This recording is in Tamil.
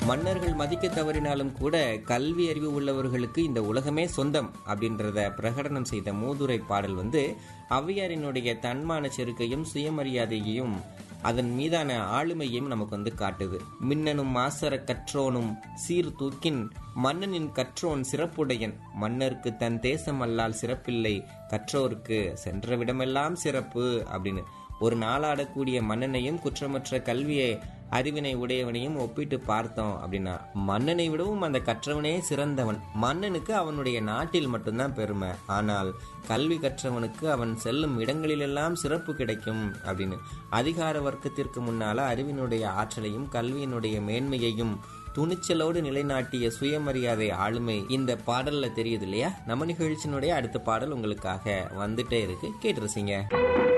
மன்னர்கள் மதிக்க தவறினாலும் கூட கல்வி அறிவு உள்ளவர்களுக்கு இந்த உலகமே சொந்தம் அப்படின்றத பிரகடனம் செய்த மூதுரை பாடல் வந்து ஔவையாரினுடைய தன்மான செருக்கையும் சுயமரியாதையையும் அதன் மீதான ஆளுமையையும் நமக்கு வந்து காட்டுது மின்னனும் மாசர கற்றோனும் சீர் தூக்கின் மன்னனின் கற்றோன் சிறப்புடையன் மன்னருக்கு தன் தேசம் அல்லால் சிறப்பில்லை கற்றோருக்கு சென்ற விடமெல்லாம் சிறப்பு அப்படின்னு ஒரு நாளாடக்கூடிய மன்னனையும் குற்றமற்ற கல்வியை அறிவினை உடையவனையும் ஒப்பிட்டு பார்த்தோம் அப்படின்னா மன்னனை விடவும் அந்த கற்றவனே சிறந்தவன் மன்னனுக்கு அவனுடைய நாட்டில் மட்டும்தான் பெருமை ஆனால் கல்வி கற்றவனுக்கு அவன் செல்லும் இடங்களிலெல்லாம் சிறப்பு கிடைக்கும் அப்படின்னு அதிகார வர்க்கத்திற்கு முன்னால அறிவினுடைய ஆற்றலையும் கல்வியினுடைய மேன்மையையும் துணிச்சலோடு நிலைநாட்டிய சுயமரியாதை ஆளுமை இந்த பாடல்ல தெரியுது இல்லையா நம்ம நிகழ்ச்சியினுடைய அடுத்த பாடல் உங்களுக்காக வந்துட்டே இருக்கு கேட்டு ரசிங்க